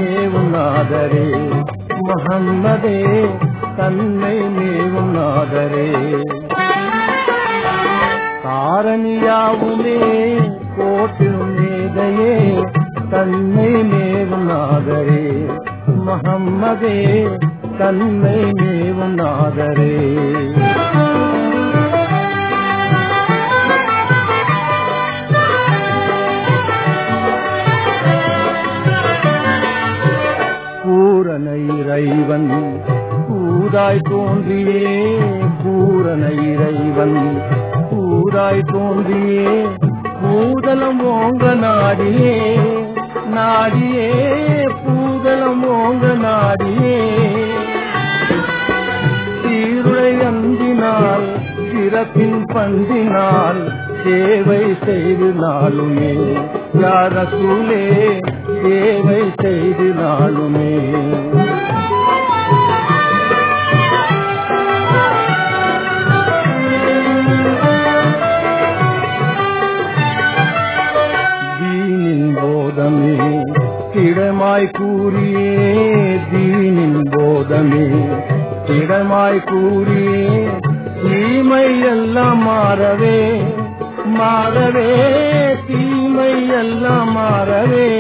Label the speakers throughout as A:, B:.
A: மேவும் நாதரே முகம்மதே தன்னை மேவும் நாதரே காரணியாவுமே கோட்டிலும் மேதையே தன்னை மேவும் நாதரே முகம்மதே தன்னை மேவும் நாதரே பூரண இறைவன் பூதாய் தோன்றியே பூரண இறைவன் பூதாய் தோன்றியே பூதலம் ஓங்க நாடியே நாடியே பூதலம் ஓங்க நாடியே சீருளை அந்தினால் சிறப்பின் பந்தினால் சேவை செய்து நாளுமே யார சூலே சேவை செய்து நாளுமே தீனின் போதமே திடமாய் கூறியே தீனின் போதமே திடமாய் கூறியே தீமை எல்லாம் மாறவே மாறவே தீமை எல்லாம் மாறவே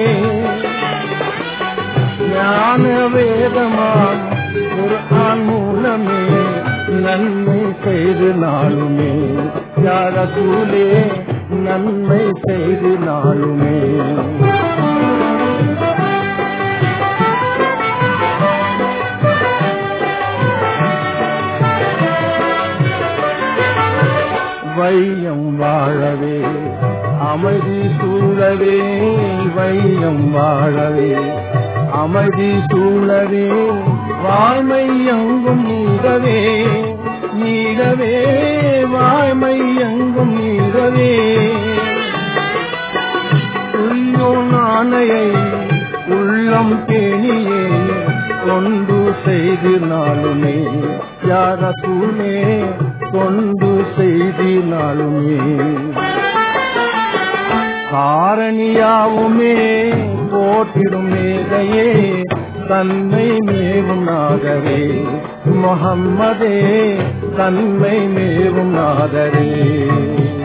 A: ஞான வேதமாம் குர்ஆன் மூலமே நன்மை செய்து நாளுமே யார சூலே நன்மை செய்து நாளுமே வையம் வாழவே அமைதி சூழவே வையம் வாழவே அமைதி சூழவே வாய்மை எங்கும் நீடவே நீடவே வாய்மை எங்கும் நீடவே உள்ளோன் ஆணையை உள்ளம் பேணியே கொண்டு செய்து நாளுமே யார தூணே கொண்டு செய்து நாளுமே காரணியாவுமே போட்டிடும் மேதையே தன்னை மேவும் நாதரே முகம்மதே தன்மை மேவும் நாதரே